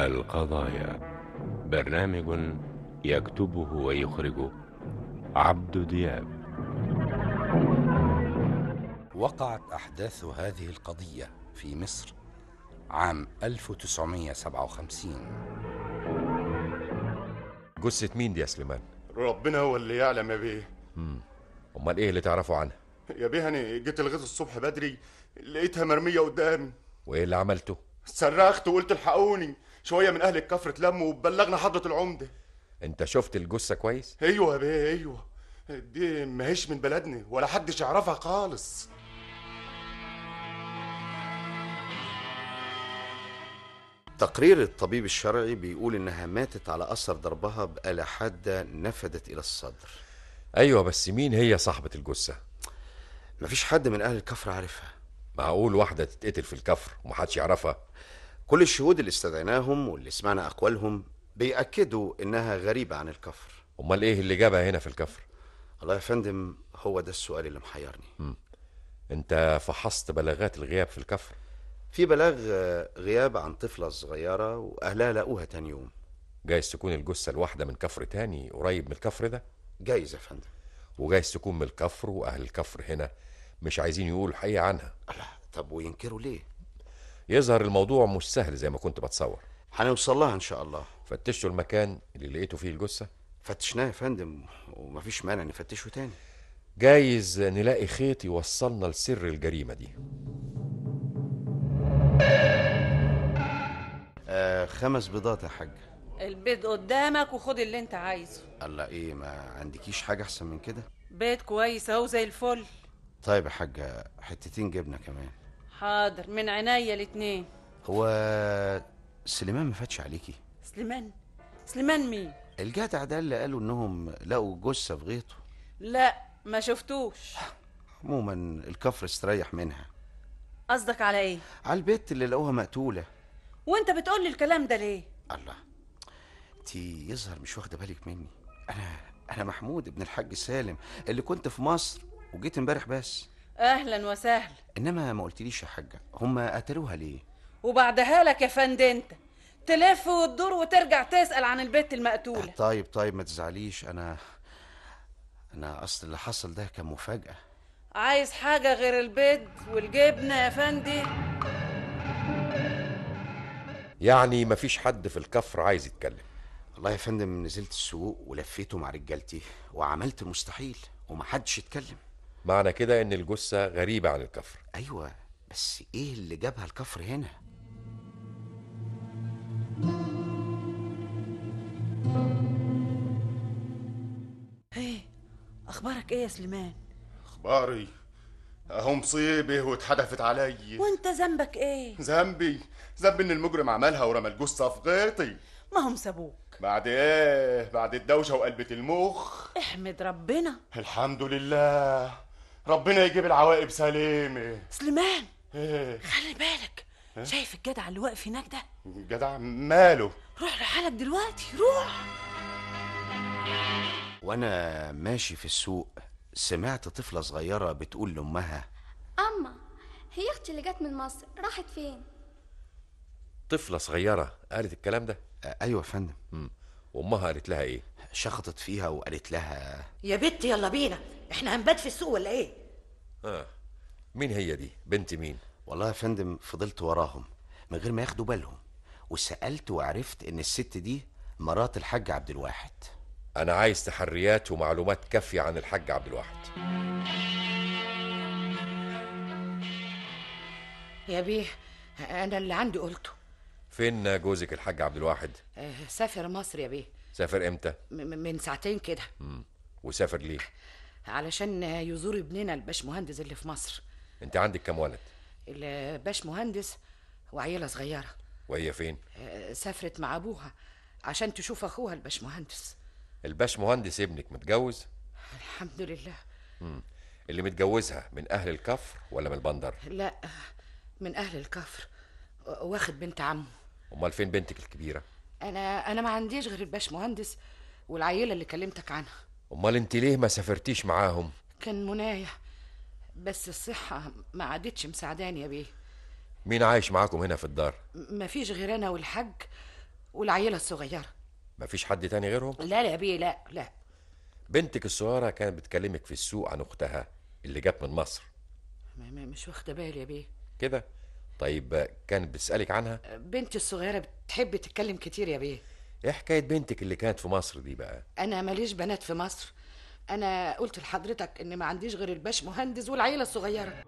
القضايا برنامج يكتبه ويخرجه عبد دياب وقعت أحداث هذه القضية في مصر عام 1957 جثة مين دي يا سليمان؟ ربنا هو اللي يعلم يا بيه أمال إيه اللي تعرفوا عنها؟ يا بيه انا جيت الغيط الصبح بدري لقيتها مرميه قدامي وإيه اللي عملته؟ صرخت وقلت الحقوني شويه من اهل الكفر اتلموا وبلغنا حضره العمده أنت شفت الجثة كويس؟ ايوه يا بيه ايوه دي ماهيش من بلدنا ولا حدش يعرفها خالص تقرير الطبيب الشرعي بيقول إنها ماتت على أثر ضربها بآلة حادة نفدت إلى الصدر أيوة بس مين هي صاحبة الجثة؟ مفيش حد من أهل الكفر عارفها معقول واحدة تتقتل في الكفر ومحدش يعرفها؟ كل الشهود اللي استدعيناهم واللي سمعنا أقوالهم بيأكدوا إنها غريبة عن الكفر أمال إيه اللي جابها هنا في الكفر؟ الله يا فندم هو ده السؤال اللي محيرني أنت فحصت بلاغات الغياب في الكفر؟ في بلاغ آه، غياب عن طفلة صغيرة وأهلها لقوها تاني يوم جايز تكون الجثة الواحدة من كفر تاني قريب من الكفر ده جايز يا فندم وجايز تكون من الكفر وأهل الكفر هنا مش عايزين يقولوا الحقيقة عنها الله طب وينكروا ليه يظهر الموضوع مش سهل زي ما كنت بتصور هنوصل لها إن شاء الله فتشتوا المكان اللي لقيتوا فيه الجثة فتشناه يا فندم ومفيش مانع نفتشه تاني جايز نلاقي خيط يوصلنا لسر الجريمة دي آه خمس بيضات يا حاج البيض قدامك وخد اللي انت عايزه الله ايه ما عندكيش حاجة أحسن من كده بيض كويس اهو زي الفل طيب يا حاج حتتين جبنة كمان حاضر من عينيا الاتنين هو سليمان ما فاتش عليكي سليمان سليمان مين الجدع ده اللي قالوا انهم لقوا جثة في غيطه لا ما شفتوش عموما الكفر استريح منها قصدك على ايه على البيت اللي لقوها مقتولة وانت بتقولي الكلام ده ليه الله انت يظهر مش واخدة بالك مني انا انا محمود ابن الحاج سالم اللي كنت في مصر وجيت امبارح بس اهلا وسهلا انما ما قلتليش يا حاجة هما قتلوها ليه وبعدها لك يا فند انت تلف وتدور وترجع تسأل عن البت المقتولة طيب طيب ما تزعليش انا انا اصل اللي حصل ده كان مفاجأة عايز حاجة غير البيض والجبنة يا فندي يعني مفيش حد في الكفر عايز يتكلم والله يا فندم نزلت السوق ولفيته مع رجالتي وعملت المستحيل ومحدش يتكلم معنى كده ان الجثة غريبة عن الكفر ايوه بس ايه اللي جابها الكفر هنا ايه اخبارك ايه يا سليمان اخباري اهو مصيبه واتحدفت علي وانت ذنبك ايه ذنبي ذنبي ان المجرم عملها ورمى الجثه في غيطي ما هم سابوك بعد ايه بعد الدوشه وقلبة المخ احمد ربنا الحمد لله ربنا يجيب العواقب سليمه سليمان ايه خلي بالك شايف الجدع اللي واقف هناك ده جدع ماله روح لحالك دلوقتي روح وانا ماشي في السوق سمعت طفلة صغيرة بتقول لأمها أما هي أختي اللي جت من مصر راحت فين؟ طفلة صغيرة قالت الكلام ده "آه، ايوه يا فندم مم. وامها قالت لها ايه شخطت فيها وقالت لها يا بت يلا بينا احنا هنبات في السوق ولا ايه اه مين هي دي بنت مين والله يا فندم فضلت وراهم من غير ما ياخدوا بالهم وسألت وعرفت ان الست دي مرات الحاج عبد الواحد انا عايز تحريات ومعلومات كافية عن الحاج عبد الواحد يا بيه انا اللي عندي قلته فين جوزك الحاج عبد الواحد آه، سافر مصر يا بيه سافر امتى م- م- من ساعتين كده مم. وسافر ليه علشان يزور ابننا الباشمهندس اللي في مصر انت عندك كام ولد الباشمهندس وعيلة صغيرة وهي فين آه، سافرت مع أبوها عشان تشوف أخوها الباشمهندس الباش مهندس ابنك متجوز الحمد لله مم. اللي متجوزها من اهل الكفر ولا من البندر لا من أهل الكفر واخد بنت عمه امال فين بنتك الكبيرة أنا أنا ما عنديش غير الباشمهندس والعيلة اللي كلمتك عنها امال انت ليه ما سافرتيش معاهم كان منايا بس الصحة ما عادتش مساعداني يا بيه مين عايش معاكم هنا في الدار م- مفيش غير أنا والحاج والعيلة الصغيرة مفيش حد تاني غيرهم لا لا يا بيه لا لا بنتك الصغيرة كانت بتكلمك في السوق عن أختها اللي جت من مصر م- م- مش واخدة بالي يا بيه كده طيب آه، كانت بتسألك عنها بنتي الصغيرة بتحب تتكلم كتير يا بيه ايه حكاية بنتك اللي كانت في مصر دي بقى أنا ماليش بنات في مصر أنا قلت لحضرتك إن ما عنديش غير الباش مهندس والعيلة الصغيرة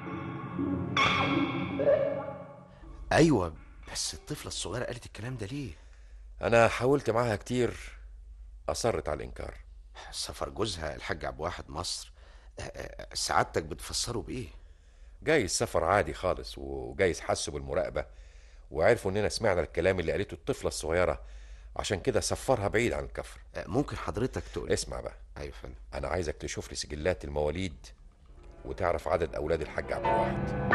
ايوه بس الطفله الصغيره قالت الكلام ده ليه أنا حاولت معاها كتير أصرت على الإنكار سفر جوزها الحاج عبد واحد مصر آه، آه، سعادتك بتفسره بايه جايز سفر عادي خالص وجايز حسوا بالمراقبة وعرفوا إننا سمعنا الكلام اللي قالته الطفلة الصغيرة عشان كده سفرها بعيد عن الكفر آه، ممكن حضرتك تقول اسمع بقى ايوه يا فندم أنا عايزك تشوف لي سجلات المواليد وتعرف عدد أولاد الحاج عبد الواحد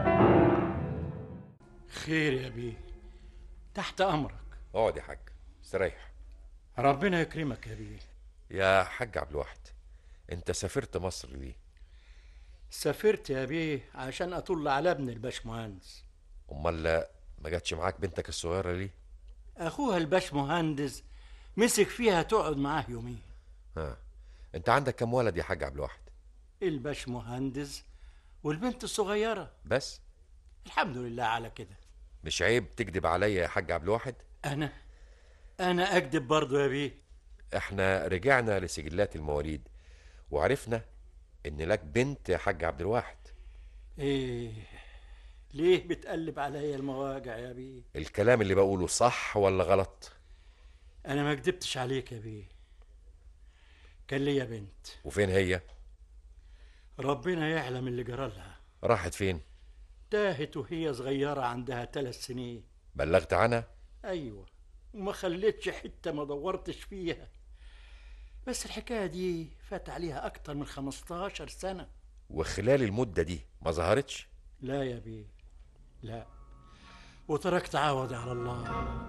خير يا بيه تحت امرك اقعد يا حاج استريح ربنا يكرمك يا بيه يا حاج عبد الواحد انت سافرت مصر ليه سافرت يا بيه عشان اطل على ابن الباشمهندس امال لا ما جاتش معاك بنتك الصغيره ليه اخوها الباشمهندس مسك فيها تقعد معاه يومين ها انت عندك كم ولد يا حاج عبد الواحد الباشمهندس والبنت الصغيرة بس الحمد لله على كده مش عيب تكذب عليا يا حاج عبد الواحد انا انا اكذب برضه يا بيه احنا رجعنا لسجلات المواليد وعرفنا ان لك بنت يا حاج عبد الواحد ايه ليه بتقلب عليا المواجع يا بيه الكلام اللي بقوله صح ولا غلط انا ما كدبتش عليك يا بيه كان ليا بنت وفين هي ربنا يعلم اللي جرى لها راحت فين تاهت وهي صغيرة عندها ثلاث سنين بلغت عنها أيوة وما خليتش حتة ما دورتش فيها بس الحكاية دي فات عليها أكتر من 15 سنة وخلال المده دي ما ظهرتش لا يا بيه لا وتركت عوضي على الله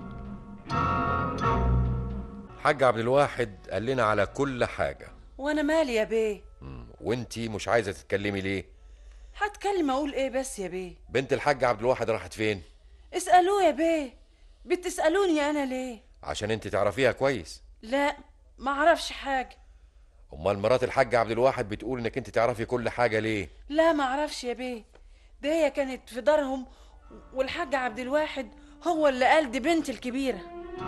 حاج عبد الواحد قال لنا على كل حاجه وانا مالي يا بيه وانتي مش عايزه تتكلمي ليه هتكلم اقول ايه بس يا بيه بنت الحاج عبد الواحد راحت فين اسألوه يا بيه بتسألوني انا ليه عشان انت تعرفيها كويس لا ما اعرفش حاجة امال مرات الحاج عبد الواحد بتقول انك انت تعرفي كل حاجه ليه لا ما اعرفش يا بيه ده هي كانت في دارهم والحاج عبد الواحد هو اللي قال دي بنت الكبيرة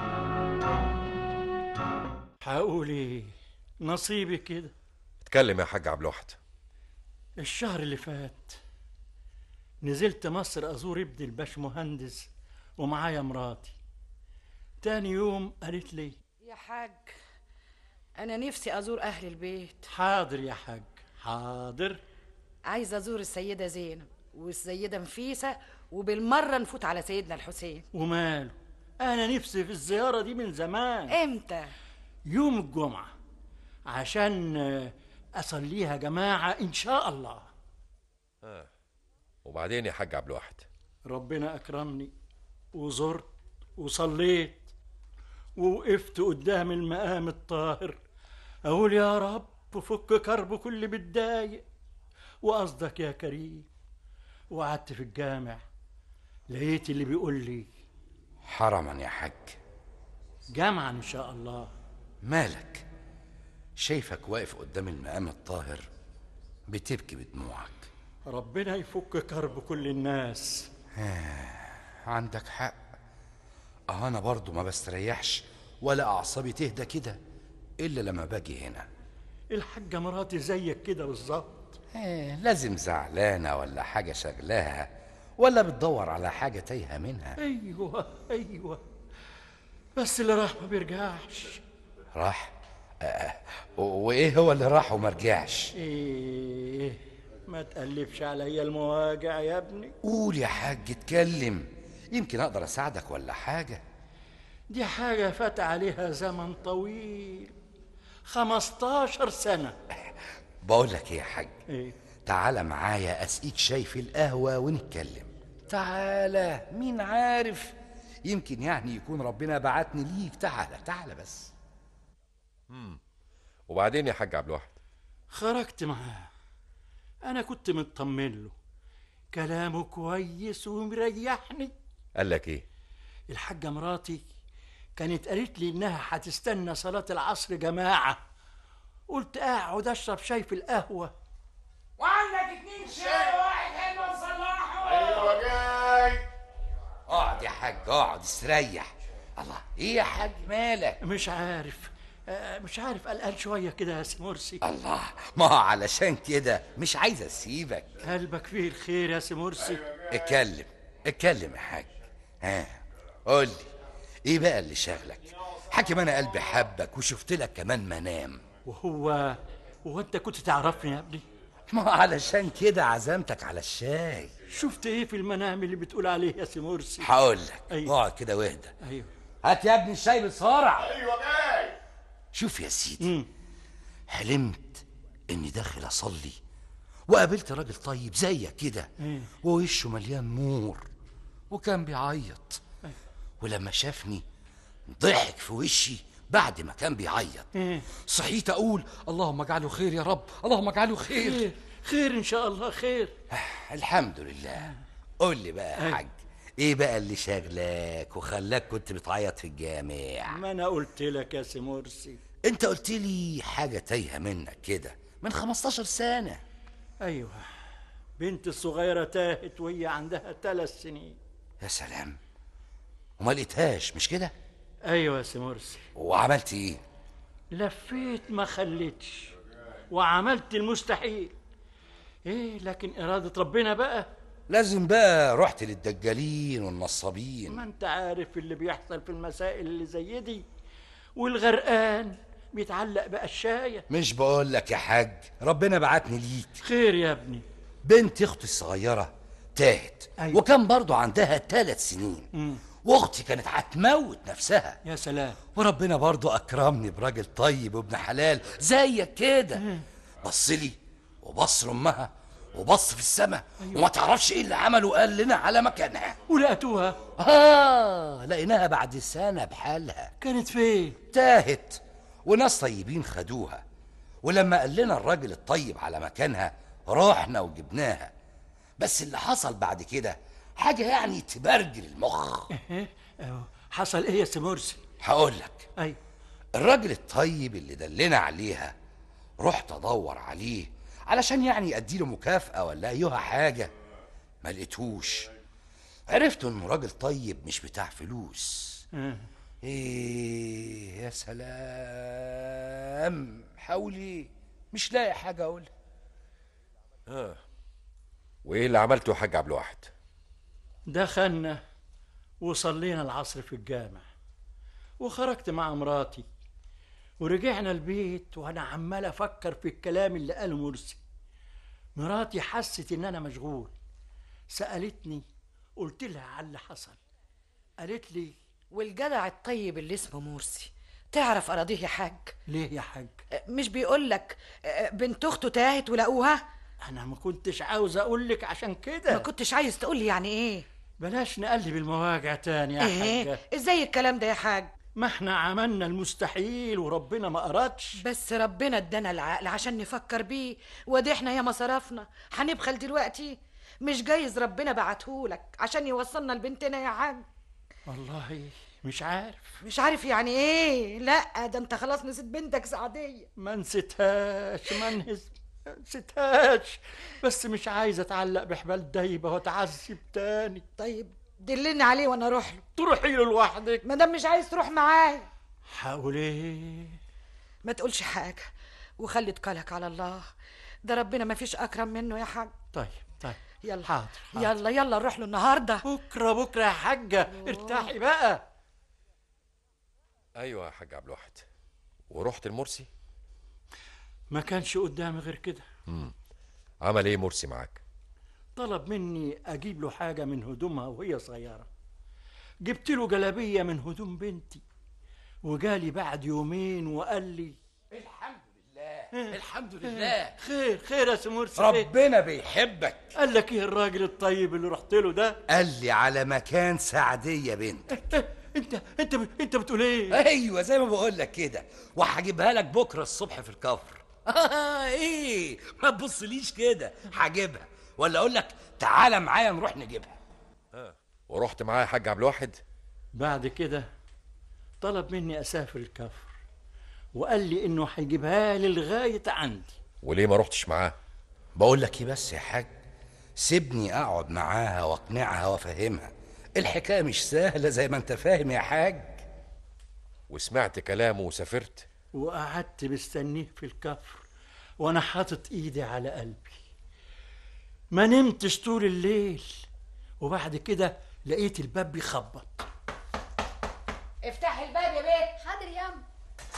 هقول ايه نصيبي كده اتكلم يا حاج عبد الواحد الشهر اللي فات نزلت مصر أزور ابن الباشمهندس ومعايا مراتي تاني يوم قالت لي يا حاج أنا نفسي أزور أهل البيت حاضر يا حاج حاضر عايزة أزور السيدة زينب والسيدة نفيسة وبالمرة نفوت على سيدنا الحسين وماله أنا نفسي في الزيارة دي من زمان إمتى؟ يوم الجمعة عشان آه، أصليها جماعة إن شاء الله وبعدين يا حاج عبد الواحد ربنا أكرمني وزرت وصليت ووقفت قدام المقام الطاهر أقول يا رب فك كرب كل متضايق وقصدك يا كريم وقعدت في الجامع لقيت اللي بيقول لي حرما يا حاج جامعا إن شاء الله مالك شايفك واقف قدام المقام الطاهر بتبكي بدموعك ربنا يفك كرب كل الناس عندك حق اه انا برضو ما بستريحش ولا اعصابي تهدى كده الا لما باجي هنا الحاجة مراتي زيك كده بالظبط آه لازم زعلانة ولا حاجة شغلاها ولا بتدور على حاجة تايهة منها أيوة أيوة بس اللي راح ما بيرجعش راح آه و- وايه هو اللي راح وما رجعش إيه ما تقلبش عليا المواجع يا ابني قول يا حاج اتكلم يمكن اقدر اساعدك ولا حاجة دي حاجة فات عليها زمن طويل خمستاشر سنة بقول لك ايه يا حاج إيه تعالى معايا اسقيك شاي في القهوة ونتكلم تعالى مين عارف يمكن يعني يكون ربنا بعتني ليك تعالى تعالى بس وبعدين يا حاج عبد الواحد خرجت معاه أنا كنت مطمن له كلامه كويس ومريحني قال لك ايه الحاجة مراتي كانت قالت لي انها هتستنى صلاة العصر جماعة قلت اقعد اشرب شاي في القهوة وعندك اتنين شاي واحد حلو نصلحه ايوه جاي اقعد يا حاج اقعد استريح الله ايه يا حاج مالك مش عارف آه، مش عارف قلقان شوية كده يا سي مرسي الله ما هو علشان كده مش عايز اسيبك قلبك فيه الخير يا سي مرسي اتكلم اتكلم يا حاج ها قول لي ايه بقى اللي شغلك حكم انا قلبي حبك وشفت لك كمان منام وهو هو انت كنت تعرفني يا ابني ما هو علشان كده عزمتك على الشاي شفت ايه في المنام اللي بتقول عليه يا سي مرسي هقول لك أيوة. اقعد كده واهدى ايوه هات يا ابني الشاي بسرعه ايوه جاي شوف يا سيدي مم. حلمت اني داخل اصلي وقابلت راجل طيب زيك كده ووشه مليان نور وكان بيعيط ولما شافني ضحك في وشي بعد ما كان بيعيط صحيت اقول اللهم اجعله خير يا رب اللهم اجعله خير خير خير ان شاء الله خير الحمد لله قول لي بقى يا حاج ايه بقى اللي شاغلك وخلاك كنت بتعيط في الجامع ما انا قلت لك يا سي مرسي انت قلت لي حاجه تايهه منك كده من 15 سنه ايوه بنتي الصغيرة تاهت وهي عندها ثلاث سنين يا سلام وما لقيتهاش مش كده ايوه يا سي مرسي وعملت ايه لفيت ما خليتش وعملت المستحيل ايه لكن إرادة ربنا بقى لازم بقى رحت للدجالين والنصابين ما انت عارف اللي بيحصل في المسائل اللي زي دي والغرقان بيتعلق بقشاية مش بقول لك يا حاج ربنا بعتني ليك خير يا ابني بنت اختي الصغيره تاهت أيوة. وكان برضو عندها ثلاث سنين واختي كانت هتموت نفسها يا سلام وربنا برضو اكرمني براجل طيب وابن حلال زيك كده بص لي وبص لامها وبص في السماء وما تعرفش ايه اللي عمله قال لنا على مكانها ولقيتوها اه لقيناها بعد سنه بحالها كانت فين تاهت وناس طيبين خدوها ولما قال لنا الراجل الطيب على مكانها رحنا وجبناها بس اللي حصل بعد كده حاجه يعني تبرجل المخ ايه أهو. حصل ايه يا سي مرسي هقول لك اي الراجل الطيب اللي دلنا عليها رحت ادور عليه علشان يعني اديله مكافأة ولا ايها حاجة ما لقيتهوش عرفت انه راجل طيب مش بتاع فلوس ايه يا سلام حاولي مش لاقي حاجة اقولها وايه اللي عملته يا حاج عبد الواحد دخلنا وصلينا العصر في الجامع وخرجت مع مراتي ورجعنا البيت وانا عمال افكر في الكلام اللي قاله مرسي مراتي حست ان انا مشغول سالتني قلت لها على اللي حصل قالت لي والجدع الطيب اللي اسمه مرسي تعرف أراضيه يا حاج ليه يا حاج مش بيقول لك بنت أخته تاهت ولقوها انا ما كنتش عاوز اقول لك عشان ما كده كنتش عايز تقول لي يعني إيه بلاش نقلب المواجع تاني يا إيه حاجه إزاي الكلام ده يا حاج ما احنا عملنا المستحيل وربنا ما أردش بس ربنا ادانا العقل عشان نفكر بيه وادي احنا ياما صرفنا هنبخل دلوقتي مش جايز ربنا بعتهولك عشان يوصلنا لبنتنا يا حاج والله مش عارف مش عارف يعني ايه لا ده انت خلاص نسيت بنتك سعدية ما نسيتهاش ما نهز ما نسيتهاش بس مش عايز اتعلق بحبال دايبه واتعذب تاني طيب دلني عليه وانا اروح له تروحي له لوحدك ما دام مش عايز تروح معايا حاول ايه ما تقولش حاجة وخلي تقالك على الله ده ربنا ما فيش اكرم منه يا حاج طيب طيب يلا حاضر, حاضر. يلا يلا نروح له النهارده بكره بكره يا حاجه ارتاحي بقى ايوه يا حاج عبد الواحد ورحت المرسي ما كانش قدامي غير كده عمل ايه مرسي معاك طلب مني اجيب له حاجه من هدومها وهي صغيره جبت له جلابيه من هدوم بنتي وجالي بعد يومين وقال لي الحمد لله الحمد لله خير خير يا سمورسي خير. ربنا بيحبك قال لك ايه الراجل الطيب اللي رحت له ده قال لي على مكان سعدية بنت انت انت انت بتقول ايه ايوه زي ما بقول لك كده وهجيبها لك بكره الصبح في الكفر آه ايه ما تبصليش كده هجيبها ولا اقول لك تعالى معايا نروح نجيبها ورحت معاه يا حاج عبد الواحد بعد كده طلب مني اسافر الكفر وقال لي انه هيجيبها لي لغايه عندي وليه ما رحتش معاه بقول لك ايه بس يا حاج سيبني اقعد معاها واقنعها وافهمها الحكايه مش سهله زي ما انت فاهم يا حاج وسمعت كلامه وسافرت وقعدت مستنيه في الكفر وانا حاطط ايدي على قلبي ما نمتش طول الليل وبعد كده لقيت الباب بيخبط افتحي الباب يا بيت حاضر يا أم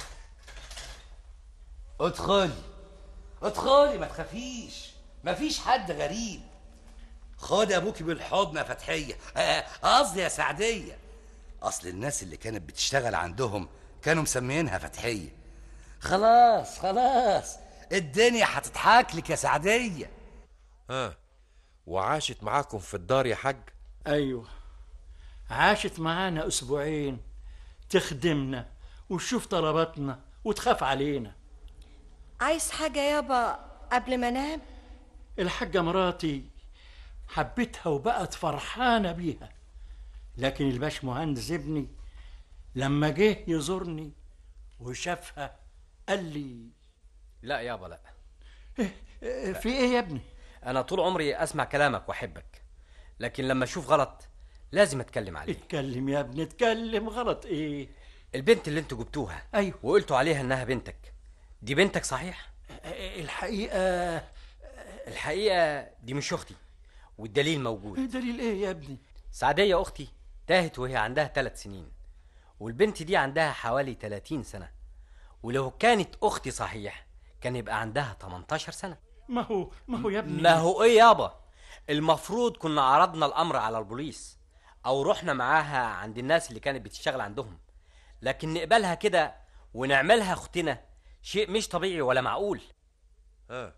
ادخلي ادخلي ما تخافيش مفيش حد غريب خد ابوكي بالحضن يا فتحيه آه، قصدي يا سعديه اصل الناس اللي كانت بتشتغل عندهم كانوا مسميينها فتحيه خلاص خلاص الدنيا هتضحك لك يا سعديه ها وعاشت معاكم في الدار يا حاج ايوه عاشت معانا اسبوعين تخدمنا وتشوف طلباتنا وتخاف علينا عايز حاجة يابا قبل ما انام الحاجة مراتي حبيتها وبقت فرحانة بيها لكن الباش مهندس ابني لما جه يزورني وشافها قال لي لا يابا لا "إيه، في ايه يا ابني انا طول عمري اسمع كلامك واحبك لكن لما اشوف غلط لازم اتكلم عليه اتكلم يا ابني اتكلم غلط ايه البنت اللي انتوا جبتوها ايوه وقلتوا عليها انها بنتك دي بنتك صحيح الحقيقة الحقيقة دي مش اختي والدليل موجود دليل ايه يا ابني سعدية اختي تاهت وهي عندها ثلاث سنين والبنت دي عندها حوالي 30 سنة ولو كانت اختي صحيح كان يبقى عندها 18 سنة ما هو ما هو يا ابني ما هو ايه يابا المفروض كنا عرضنا الامر على البوليس او رحنا معاها عند الناس اللي كانت بتشتغل عندهم لكن نقبلها كده ونعملها اختنا شيء مش طبيعي ولا معقول ها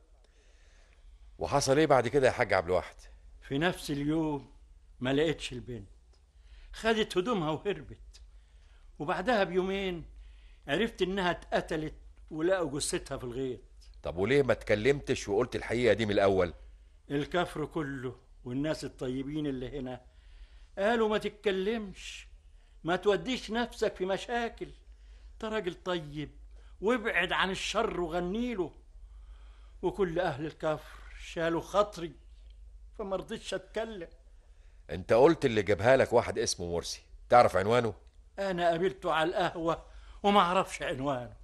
وحصل ايه بعد كده يا حاج عبد الواحد في نفس اليوم ما لقيتش البنت خدت هدومها وهربت وبعدها بيومين عرفت انها اتقتلت ولقوا جثتها في الغيط طب وليه ما اتكلمتش وقلت الحقيقه دي من الاول الكفر كله والناس الطيبين اللي هنا قالوا ما تتكلمش ما توديش نفسك في مشاكل انت راجل طيب وابعد عن الشر وغنيله وكل اهل الكفر شالوا خاطري فما رضيتش اتكلم انت قلت اللي جابها لك واحد اسمه مرسي تعرف عنوانه انا قابلته على القهوه وما اعرفش عنوانه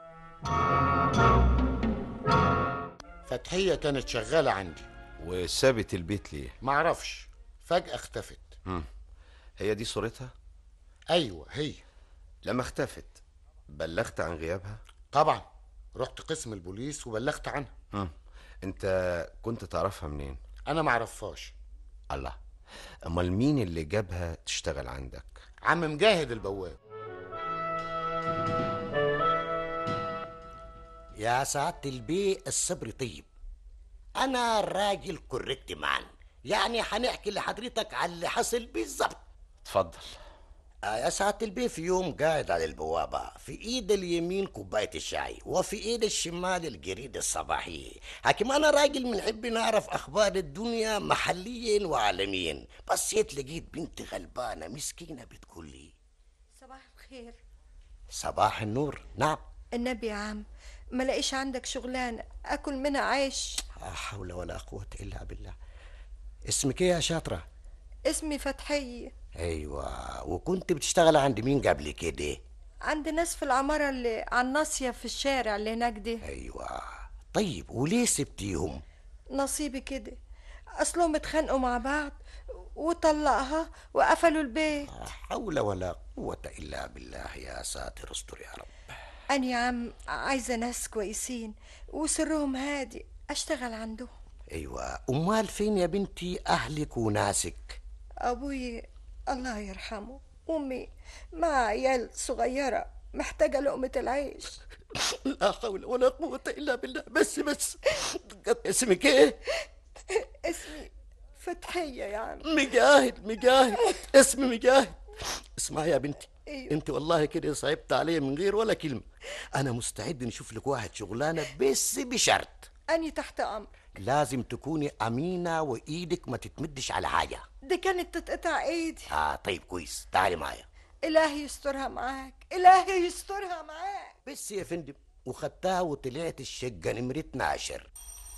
فتحية كانت شغالة عندي وسابت البيت ليه؟ معرفش فجأة اختفت مم. هي دي صورتها؟ أيوة هي لما اختفت بلغت عن غيابها؟ طبعا رحت قسم البوليس وبلغت عنها مم. انت كنت تعرفها منين؟ أنا معرفهاش الله امال مين اللي جابها تشتغل عندك؟ عم مجاهد البواب يا سعادة البي الصبر طيب أنا راجل كوريكت معا يعني هنحكي لحضرتك على اللي حصل بالظبط اتفضل آه يا سعادة البي في يوم قاعد على البوابة في إيد اليمين كوباية الشاي وفي إيد الشمال الجريدة الصباحية حكيم أنا راجل بنحب نعرف أخبار الدنيا محليا وعالميا بصيت لقيت بنت غلبانة مسكينة بتقول لي صباح الخير صباح النور نعم النبي يا عم ما لاقيش عندك شغلانة أكل منها عيش لا حول ولا قوة إلا بالله اسمك إيه يا شاطرة؟ اسمي فتحية أيوة وكنت بتشتغل عند مين قبل كده؟ عند ناس في العمارة اللي على الناصية في الشارع اللي هناك دي أيوة طيب وليه سبتيهم؟ نصيبي كده أصلهم اتخانقوا مع بعض وطلقها وقفلوا البيت لا حول ولا قوة إلا بالله يا ساتر استر يا رب أنا يا عم عايزة ناس كويسين وسرهم هادي أشتغل عندهم أيوة أمال فين يا بنتي أهلك وناسك؟ أبوي الله يرحمه أمي مع عيال صغيرة محتاجة لقمة العيش لا حول ولا قوة إلا بالله بس بس اسمك إيه؟ اسمي فتحية يا عم مجاهد مجاهد اسمي مجاهد اسمعي يا بنتي أيوة. انت والله كده صعبت علي من غير ولا كلمة انا مستعد نشوف لك واحد شغلانة بس بشرط أني تحت أمر لازم تكوني امينة وايدك ما تتمدش على حاجة دي كانت تتقطع ايدي اه طيب كويس تعالي معايا إلهي يسترها معاك إلهي يسترها معاك بس يا فندم وخدتها وطلعت الشقة نمرة 12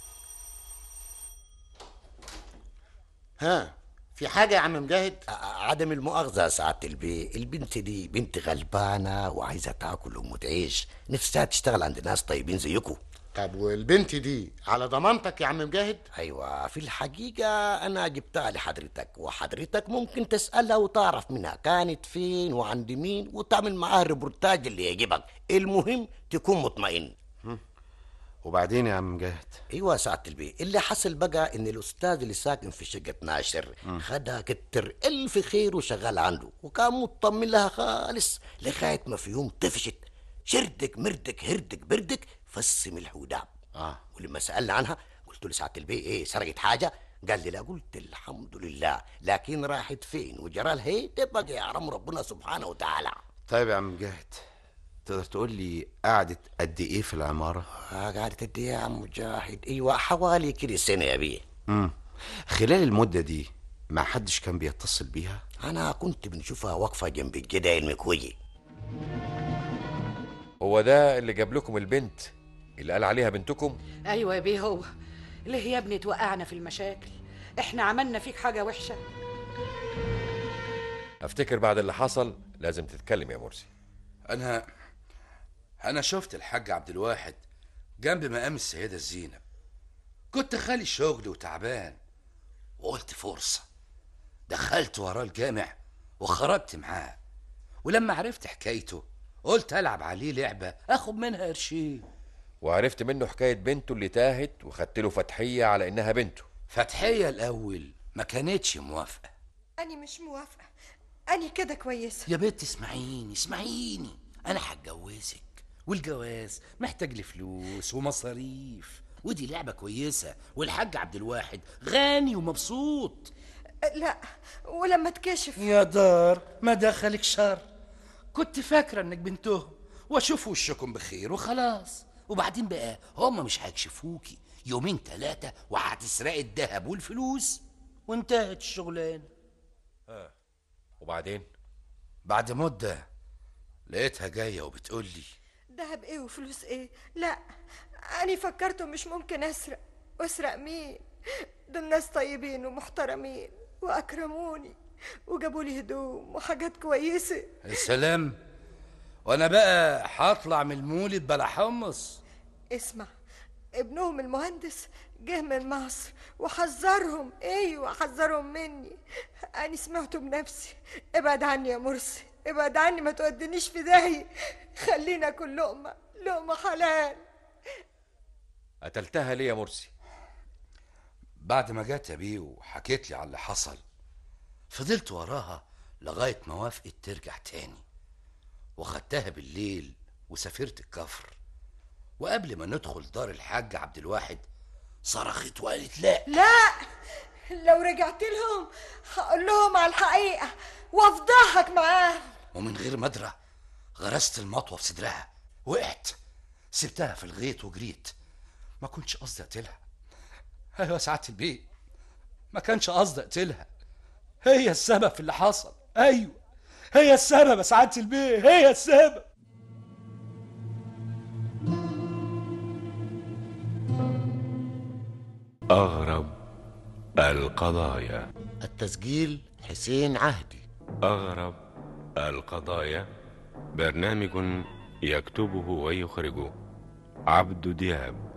ها في حاجة يا عم مجاهد؟ عدم المؤاخذة يا سعادة البي البنت دي بنت غلبانة وعايزة تاكل وتعيش نفسها تشتغل عند ناس طيبين زيكم طب والبنت دي على ضمانتك يا عم مجاهد؟ ايوه في الحقيقة انا جبتها لحضرتك وحضرتك ممكن تسألها وتعرف منها كانت فين وعند مين وتعمل معاها الريبورتاج اللي يعجبك المهم تكون مطمئن وبعدين يا عم مجاهد ايوه يا سعاده البي اللي حصل بقى ان الاستاذ اللي ساكن في شقه 12 خدها كتر الف خير وشغال عنده وكان مطمن لها خالص لغايه ما في يوم طفشت شردك مردك هردك بردك فس ملح وداب اه ولما سالنا عنها قلت له سعاده البي ايه سرقت حاجه قال لي لا قلت الحمد لله لكن راحت فين وجرالها ايه ده بقى يعلم ربنا سبحانه وتعالى طيب يا عم مجاهد تقدر تقول لي قعدت قد ايه في العمارة؟ آه قعدت قد ايه يا عم مجاهد ايوه حوالي كده سنه يا بيه امم خلال المدة دي ما حدش كان بيتصل بيها؟ انا كنت بنشوفها واقفه جنب الجدع المكويه هو ده اللي جاب لكم البنت اللي قال عليها بنتكم ايوه يا بيه هو ليه يا ابني توقعنا في المشاكل احنا عملنا فيك حاجه وحشه افتكر بعد اللي حصل لازم تتكلم يا مرسي انا انا شفت الحاج عبد الواحد جنب مقام السيده زينب كنت خالي شغل وتعبان وقلت فرصه دخلت وراه الجامع وخرجت معاه ولما عرفت حكايته قلت العب عليه لعبه اخد منها قرشين وعرفت منه حكاية بنته اللي تاهت وخدت له فتحية على إنها بنته فتحية الأول ما كانتش موافقة أنا مش موافقة أنا كده كويسة يا بنت اسمعيني اسمعيني أنا هتجوزك والجواز محتاج لفلوس ومصاريف ودي لعبة كويسة والحاج عبد الواحد غني ومبسوط لا ولما تكشف يا دار ما دخلك شر كنت فاكرة انك بنتهم واشوف وشكم بخير وخلاص وبعدين بقى هم مش هيكشفوكي يومين ثلاثة وهتسرقي الذهب والفلوس وانتهت الشغلانة آه. وبعدين بعد مدة لقيتها جاية وبتقول لي دهب ايه وفلوس ايه لا أنا فكرته مش ممكن أسرق وأسرق مين دول ناس طيبين ومحترمين وأكرموني وجابوا لي هدوم وحاجات كويسة يا سلام وانا بقى هطلع من المولد بلا حمص اسمع ابنهم المهندس جه من مصر وحذرهم ايوه حذرهم مني انا سمعته بنفسي ابعد عني يا مرسي ابعد عني ما تودنيش في داهية خلينا كل لقمة لقمة حلال قتلتها ليه يا مرسي بعد ما جت يا بيه وحكيت لي على اللي حصل فضلت وراها لغاية ما وافقت ترجع تاني وخدتها بالليل وسافرت الكفر وقبل ما ندخل دار الحاج عبد الواحد صرخت وقالت لا لا لو رجعت لهم هقول لهم على الحقيقة وافضحك معاهم ومن غير مدرة غرست المطوة في صدرها وقعت سبتها في الغيط وجريت ما كنتش قصدي اقتلها ايوه يا سعاده البيت ما كانش قصدي اقتلها هي السبب في اللي حصل ايوه هي السبب يا سعاده البيت هي السبب أغرب القضايا التسجيل حسين عهدي أغرب القضايا برنامج يكتبه ويخرجه عبد دياب